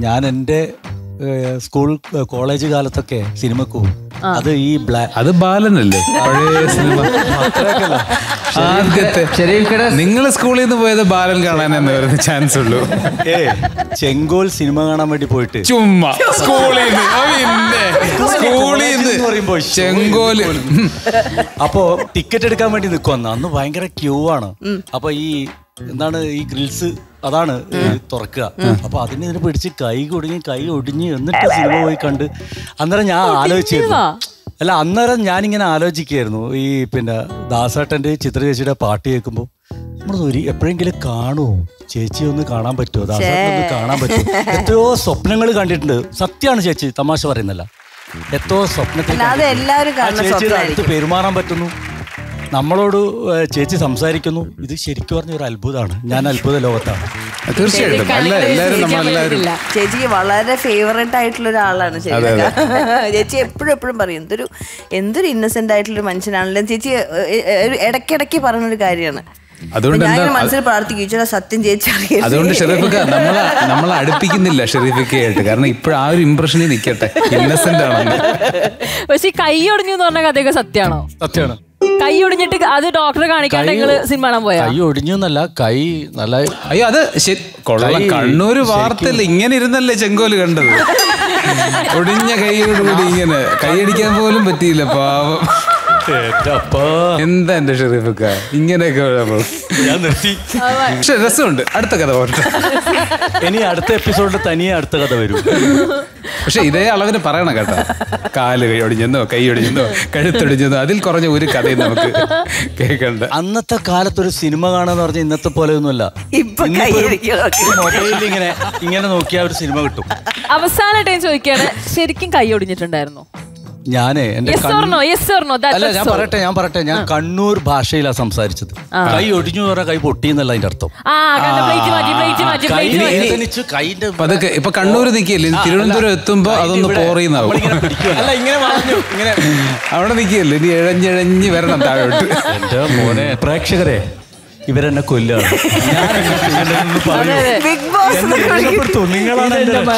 ഞാൻ എൻ്റെ ഏഹ്, സ്കൂൾ ഏഹ്, കോളേജ് കാലത്തൊക്കെ സിനിമക്ക് പോകും അത് ഈ ബ്ലാക്ക് അത് ബാലനല്ലേ പഴയ സിനിമ ആദ്യത്തെ ഷെരീഫിക്കടെ നിങ്ങൾ സ്കൂളിൽ നിന്ന് പോയത് ബാലൻ കാണാനെന്ന് വരുന്ന ചാൻസ് ഉള്ളൂ ഏ ചെങ്കോൽ സിനിമ കാണാൻ വേണ്ടി പോയിട്ട് ചുമ്മാ സ്കൂളിൽ നിന്ന് ആ പിന്നെ സ്കൂളിൽ എന്ന് നിന്ന് പറയുമ്പോ ചെങ്കോല് അപ്പോ ടിക്കറ്റ് എടുക്കാൻ വേണ്ടി നിൽക്കുവന്ന് അന്ന് ഭയങ്കര ക്യൂ ആണ് അപ്പൊ ഈ എന്താണ് ഈ ഗ്രിൽസ് അതാണ് ഈ തുറക്കുക അപ്പൊ അതിന് ഇതിന് പിടിച്ച് കൈ കുടുങ്ങി കൈ ഒടിഞ്ഞ് എന്നിട്ട് സിനിമ പോയി കണ്ട് അന്നേരം ഞാൻ ആലോചിച്ചിരുന്നു അല്ല അന്നേരം ഞാനിങ്ങനെ ആലോചിക്കായിരുന്നു ഈ പിന്നെ ദാസേട്ടന്റെ ചിത്ര ചേച്ചിയുടെ പാട്ട് കേൾക്കുമ്പോൾ നമ്മൾ ഒരു എപ്പോഴെങ്കിലും കാണുമോ ചേച്ചി ഒന്ന് കാണാൻ പറ്റുമോ ദാസേട്ടൻ ഒന്ന് കാണാൻ പറ്റുമോ എത്രയോ സ്വപ്നങ്ങൾ കണ്ടിട്ടുണ്ട് സത്യമാണ് ചേച്ചി തമാശ പറയുന്നില്ല എത്രയോ സ്വപ്നത്തിൽ അല്ലാതെ കണ്ടിട്ടുണ്ട്. എല്ലാവരും ആ കാണുന്ന ചേച്ചിയുടെ അടുത്ത് സ്വപ്നമായിരിക്കും. പെരുമാറാൻ പറ്റുന്നു നമ്മളോട് ഏഹ്, ചേച്ചി സംസാരിക്കുന്നു ഇത് ശരിക്കും പറഞ്ഞ ഒരു അത്ഭുതമാണ് ഞാൻ അത്ഭുത ലോകത്താണ് തീർച്ചയായിട്ടും അല്ല എല്ലാവരും നമ്മളെല്ലാവരും ചേച്ചിക്ക് വളരെ ഫേവറേറ്റ് ആയിട്ടുള്ള ഒരാളാണ് ചേച്ചി ചേച്ചി എപ്പോഴും എപ്പോഴും പറയും എന്തൊരു എന്തൊരു ഇന്നസെന്റ് ആയിട്ടുള്ള ഒരു മനുഷ്യനാണല്ലോ ചേച്ചി ഏ, ഏ, ഒരു ഇടയ്ക്കിടയ്ക്ക് പറയുന്നൊരു കാര്യമാണ് അതുകൊണ്ട് ഞാൻ എന്താ ഇങ്ങനെ മനസ്സിൽ പ്രാർത്ഥിക്കും ചേച്ചിയുടെ സത്യം ചേച്ചി അറിയരുത്. അതുകൊണ്ട് ഷെറീഫിക്ക നമ്മളെ നമ്മളെ അടുപ്പിക്കുന്നില്ല ഷെറീഫിക്കയായിട്ട് കാരണം ഇപ്പോഴും ആ ഒരു ഇംപ്രഷനിൽ നിൽക്കട്ടെ ഇന്നസെന്റ് ആണെന്ന് പക്ഷെ ഈ കൈ ഒടിഞ്ഞു എന്ന് പറഞ്ഞ കഥയൊക്കെ സത്യമാണോ സത്യമാണ് കൈ ഒടിഞ്ഞിട്ട് അത് ഡോക്ടറെ കാണിക്കാണ്ട് നിങ്ങള് സിനിമ കാണാൻ പോയാ കൈ ഒടിഞ്ഞു എന്നല്ല കൈ നല്ല അയ്യോ അത് ശരി കൊള്ളാം കൈ കണ്ണൂര് വാർത്തയില്ല ഇങ്ങനെ ഇരുന്നല്ലേ ചെങ്കോല് കണ്ടത് ഒടിഞ്ഞ കൈയോടുകൂടി ഇങ്ങനെ കൈയടിക്കാൻ പോലും പറ്റിയില്ല പാവം എന്താ എന്റെ ഷെറീഫക്ക ഇങ്ങനെയൊക്കെ നമ്മൾ ഞാൻ നിർത്തി പക്ഷെ രസമുണ്ട് അടുത്ത കഥ പോട്ടെ ഇനി അടുത്ത എപ്പിസോഡിൽ തനിയെ അടുത്ത കഥ വരും പക്ഷെ ഇതേ അളവിന് പറയണം കേട്ടോ കാല് കൈ ഒടിഞ്ഞെന്നോ കൈ ഒടിഞ്ഞെന്നോ കഴുത്തൊടിഞ്ഞെന്നോ അതിൽ കുറഞ്ഞ ഒരു കഥയും നമുക്ക് കേൾക്കണ്ട അന്നത്തെ കാലത്ത് ഒരു സിനിമ കാണാന്ന് പറഞ്ഞാൽ ഇന്നത്തെ പോലെ ഒന്നുമല്ല ഇപ്പൊ കൈയടിക്കണം മൊബൈലിൽ ഇങ്ങനെ ഇങ്ങനെ നോക്കിയാൽ ഒരു സിനിമ കിട്ടും അവസാനമായിട്ട് ഞാൻ ചോദിക്കാണ് ശരിക്കും കൈ ഒടിഞ്ഞിട്ടുണ്ടായിരുന്നോ ഞാനേ എന്റെ യെസ് കണ്ണ് ഓർണോ യെസ് ഓർണോ അല്ല ഞാൻ പറയട്ടെ ഞാൻ പറയട്ടെ ഞാൻ കണ്ണൂർ ഭാഷയിലാണ് സംസാരിച്ചത് കൈ ഒടിഞ്ഞു എന്ന് പറഞ്ഞാൽ കൈ പൊട്ടിയെന്നല്ല അതിന്റെ അർത്ഥം ആ കണ്ട പ്ലേറ്റ് മാറ്റി പ്ലേറ്റ് മാറ്റി കൈ പ്ലേറ്റ് മാറ്റി വേദനിച്ച് കൈന്റെ പതുക്കെ ഇപ്പൊ കണ്ണൂര് നിൽക്കിയല്ലേ തിരുവനന്തപുരം എത്തുമ്പോ അതൊന്ന് പോറിയുന്നാവും നമ്മളിങ്ങനെ പിടിക്കുമല്ലോ. അല്ല ഇങ്ങനെ വളഞ്ഞു ഇങ്ങനെ അവിടെ നിൽക്കിയല്ലേ ഇനി ഇഴഞ്ഞിഴഞ്ഞ് വരണം താഴോട്ട് എന്റെ മോനെ പ്രേക്ഷകരെ ഇവരെന്നെ കൊല്ലാണ് ഞാൻ നിങ്ങൾക്ക് ഇങ്ങനെയൊന്നും പറയൂ. ബിഗ് ബോസ് എന്നെ രക്ഷപ്പെടുത്തൂ. നിങ്ങളാണ് എന്റെ രക്ഷ.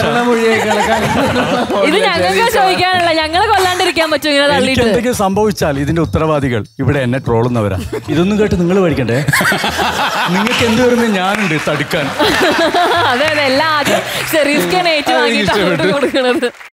ഇത് ഞങ്ങൾക്ക് ചോദിക്കാനുള്ള ഞങ്ങളെ കൊല്ലാണ്ടിരിക്കാൻ പറ്റും ഇങ്ങനെ എനിക്ക് തള്ളിയിട്ട് എന്തെങ്കിലും സംഭവിച്ചാൽ ഇതിന്റെ ഉത്തരവാദികൾ ഇവിടെ എന്നെ ട്രോളുന്നവരാ ഇതൊന്നും കേട്ട് നിങ്ങൾ പഠിക്കണ്ടേ നിങ്ങൾക്ക് എന്ത് വരുന്ന ഞാനുണ്ട് തടുക്കാൻ അതെ അതെ എല്ലാം ആദ്യം ഷെറീഫ്ക്കാണ് ഏറ്റു വാങ്ങിയിട്ട് അങ്ങോട്ട് കൊടുക്കണത്